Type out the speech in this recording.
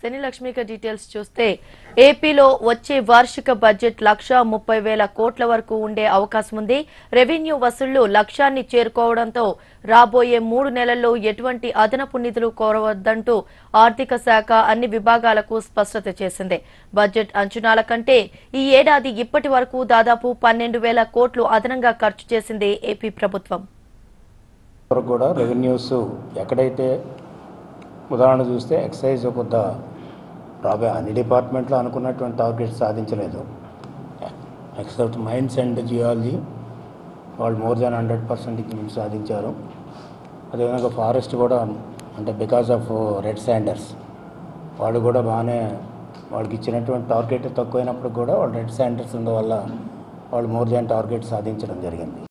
శని లక్ష్మిక details చూస్తే ఏపీలో వచ్చే వార్షిక బడ్జెట్ లక్ష ముప్పై వేల కోట్ల వరకు ఉండే అవకాశం ఉంది రెవెన్యూ వసూళ్లు లక్ష్యాన్ని చేరుకోవడంతో రాబోయే మూడు నెలల్లో ఎటువంటి అదనపు నిధులు కోరవద్దంటూ ఆర్థిక శాఖ అన్ని విభాగాలకు స్పష్టత చేసింది బడ్జెట్ అంచనాల కంటే ఈ ఏడాది ఇప్పటి వరకు దాదాపు పన్నెండు వేల కోట్లు అదనంగా ఖర్చు చేసింది ఏపీ ప్రభుత్వం వరకు కూడా రెవెన్యూస్ ఎక్కడైతే ఉదాహరణ చూస్తే ఎక్సైజ్ కొంత రాబోయే అన్ని డిపార్ట్మెంట్లో అనుకున్నటువంటి టార్గెట్స్ సాధించలేదు ఎక్సెప్ట్ మైన్స్ అండ్ జియాలజీ వాళ్ళు more than hundred percent increment సాధించారు అదేవిధంగా ఫారెస్ట్ కూడా అంటే బికాస్ ఆఫ్ రెడ్ శాండర్స్ వాళ్ళు కూడా బాగానే వాళ్ళకి ఇచ్చినటువంటి టార్గెట్ తక్కువైనప్పుడు కూడా వాళ్ళు రెడ్ శాండర్స్ ఉండడం వల్ల వాళ్ళు మోర్ దాన్ టార్గెట్ సాధించడం జరిగింది